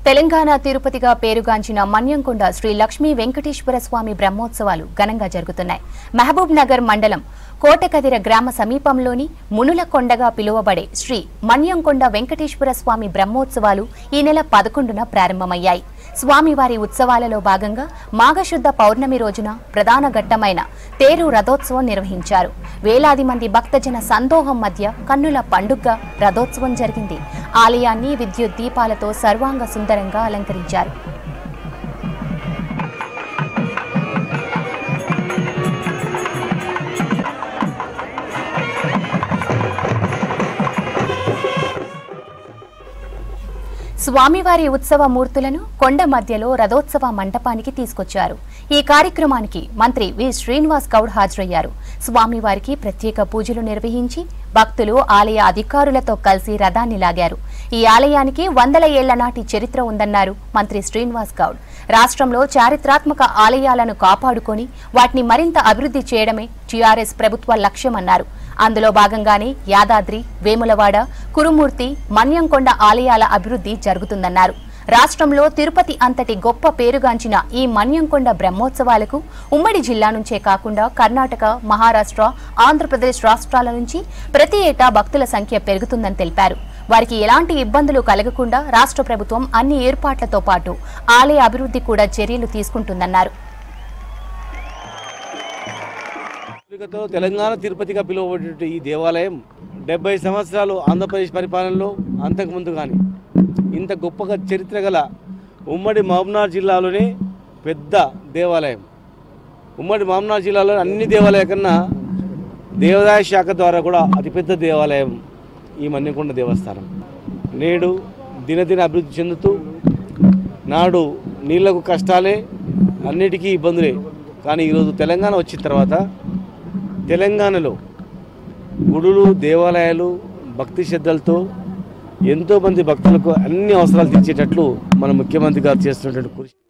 తెలంగాణ తిరుపతిగా పేరుగాంచిన మన్యంకొండ శ్రీ లక్ష్మీ వెంకటేశ్వర స్వామి బ్రహ్మోత్సవాలు ఘనంగా జరుగుతున్నాయి మహబూబ్ నగర్ మండలం కోటకదిర గ్రామ సమీపంలోని మునుల కొండగా పిలువబడే శ్రీ మన్యంకొండ వెంకటేశ్వర స్వామి బ్రహ్మోత్సవాలు ఈ నెల పదకొండున ప్రారంభమయ్యాయి స్వామివారి ఉత్సవాలలో భాగంగా మాఘశుద్ధ పౌర్ణమి రోజున ప్రధాన ఘట్టమైన తేరు రథోత్సవం నిర్వహించారు వేలాది మంది భక్తజన సందోహం మధ్య కన్నుల పండుగగా రథోత్సవం జరిగింది ఆలయాన్ని విద్యుత్ దీపాలతో సర్వాంగ సుందరంగా అలంకరించారు స్వామివారి ఉత్సవ మూర్తులను కొండ మధ్యలో రథోత్సవ మంటపానికి తీసుకొచ్చారు ఈ కార్యక్రమానికి మంత్రి వి శ్రీనివాస్ గౌడ్ హాజరయ్యారు స్వామివారికి ప్రత్యేక పూజలు నిర్వహించి భక్తులు ఆలయ అధికారులతో కలిసి రథాన్ని లాగారు ఈ ఆలయానికి వందల ఏళ్ల నాటి చరిత్ర ఉందన్నారు మంత్రి శ్రీనివాస్ గౌడ్ రాష్ట్రంలో చారిత్రాత్మక ఆలయాలను కాపాడుకొని వాటిని మరింత అభివృద్ధి చేయడమే టీఆర్ఎస్ ప్రభుత్వ లక్ష్యమన్నారు అందులో భాగంగానే యాదాద్రి వేములవాడ కురుమూర్తి మన్యంకొండ ఆలయాల అభివృద్ధి జరుగుతుందన్నారు రాష్ట్రంలో తిరుపతి అంతటి గొప్ప పేరుగాంచిన ఈ మన్యంకొండ బ్రహ్మోత్సవాలకు ఉమ్మడి జిల్లా నుంచే కాకుండా కర్ణాటక మహారాష్ట్ర ఆంధ్రప్రదేశ్ రాష్ట్రాల నుంచి ప్రతి ఏటా భక్తుల సంఖ్య పెరుగుతుందని తెలిపారు వారికి ఎలాంటి ఇబ్బందులు కలగకుండా రాష్ట్ర ప్రభుత్వం అన్ని ఏర్పాట్లతో పాటు ఆలయ అభివృద్ధి కూడా చర్యలు తీసుకుంటుందన్నారు పూర్వీకతో తెలంగాణ తిరుపతిగా పిలువబడే ఈ దేవాలయం డెబ్బై సంవత్సరాలు ఆంధ్రప్రదేశ్ పరిపాలనలో అంతకుముందు కానీ ఇంత గొప్పగా చరిత్ర గల ఉమ్మడి మహబూబ్నగర్ జిల్లాలోనే పెద్ద దేవాలయం ఉమ్మడి మహబూబ్నగర్ జిల్లాలో అన్ని దేవాలయాల కన్నా దేవాదాయ శాఖ ద్వారా కూడా అతిపెద్ద దేవాలయం ఈ మన్యకొండ దేవస్థానం నేడు దినదిన అభివృద్ధి చెందుతూ నాడు నీళ్లకు కష్టాలే అన్నిటికీ ఇబ్బందులే కానీ ఈరోజు తెలంగాణ వచ్చిన తర్వాత తెలంగాణలో గుడులు దేవాలయాలు భక్తి శ్రద్ధలతో ఎంతోమంది భక్తులకు అన్ని అవసరాలు తీర్చేటట్లు మన ముఖ్యమంత్రి గారు చేస్తున్నటువంటి కృషి